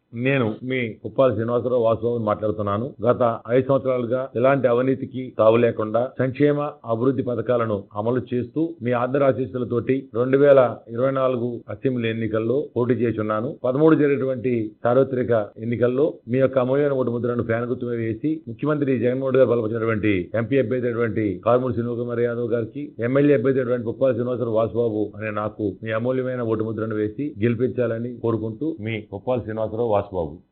నేను మీ ఉప్పాల శ్రీనివాసరావు వాసుబాబు మాట్లాడుతున్నాను గత ఐదు సంవత్సరాలుగా ఎలాంటి అవినీతికి తావు లేకుండా సంక్షేమ అభివృద్ధి పథకాలను అమలు చేస్తూ మీ ఆర్థర ఆశీస్సులతోటి రెండు వేల ఇరవై నాలుగు అసెంబ్లీ ఎన్నికల్లో పోటీ చేసి ఉన్నాను పదమూడు జరిగినటువంటి సార్వత్రిక ఎన్నికల్లో మీ యొక్క అమూల్యమైన ఓటు ముద్రను ఫ్యాన్ గుర్తు మీద వేసి ముఖ్యమంత్రి జగన్మోహన్ రెడ్డి గారు బలపరిచినటువంటి ఎంపీ అభ్యర్థి అయినటువంటి కారుమూరి శ్రీనివాస యాదవ్ గారికి ఎమ్మెల్యే అభ్యర్థి అయినటువంటి ఉప్పాల శ్రీనివాసరావు వాసుబాబు అనే నాకు మీ అమూల్యమైన ఓటు ముద్రను వేసి గెలిపించాలని కోరుకుంటూ మీ ఉప్పాల శ్రీనివాసరావు వాసుబాబు